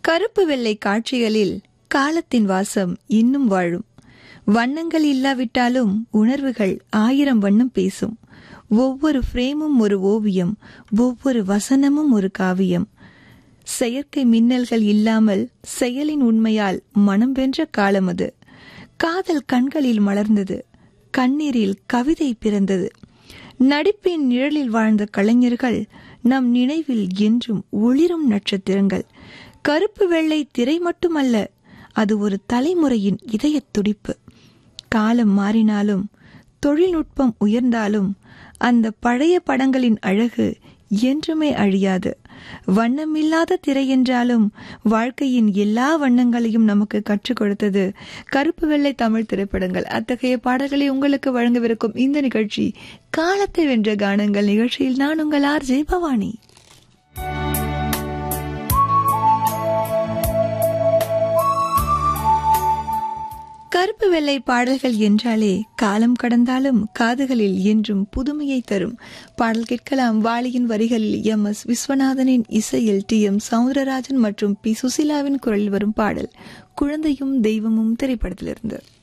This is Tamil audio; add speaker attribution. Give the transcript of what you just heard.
Speaker 1: கருப்பு வெள்ளை காட்சிகளில் காலத்தின் வாசம் இன்னும் வாழும் வண்ணங்கள் இல்லாவிட்டாலும் உணர்வுகள் ஆயிரம் வண்ணம் பேசும் ஒவ்வொரு ஃப்ரேமும் ஒரு ஓவியம் ஒவ்வொரு வசனமும் ஒரு காவியம் செயற்கை மின்னல்கள் இல்லாமல் செயலின் உண்மையால் மனம் வென்ற காலம் அது காதல் கண்களில் மலர்ந்தது கண்ணீரில் கவிதை பிறந்தது நடிப்பின் நிழலில் வாழ்ந்த கலைஞர்கள் நம் நினைவில் என்றும் ஒளிரும் நட்சத்திரங்கள் கருப்பு வெள்ளை திரை மட்டுமல்ல அது ஒரு தலைமுறையின் இதயத் துடிப்பு காலம் மாறினாலும் தொழில்நுட்பம் உயர்ந்தாலும் அந்த பழைய படங்களின் அழகு என்றுமே அழியாது வண்ணமில்லாத திரை என்றாலும் வாழ்க்கையின் எல்லா வண்ணங்களையும் நமக்கு கற்றுக் கொடுத்தது கருப்பு வெள்ளை தமிழ் திரைப்படங்கள் அத்தகைய பாடல்களை உங்களுக்கு வழங்கவிருக்கும் இந்த நிகழ்ச்சி காலத்தை வென்ற கானங்கள் நிகழ்ச்சியில் நான் உங்கள் ஆர் ஜெய் பவானி கருப்பு வெள்ளை பாடல்கள் என்றாலே காலம் கடந்தாலும் காதுகளில் என்றும் புதுமையை தரும் பாடல் கேட்கலாம் வாலியின் வரிகளில் எம் எஸ் விஸ்வநாதனின் இசையில் டி எம் சவுந்தரராஜன் மற்றும் பி சுசிலாவின் குரலில் வரும் பாடல் குழந்தையும் தெய்வமும் திரைப்படத்திலிருந்து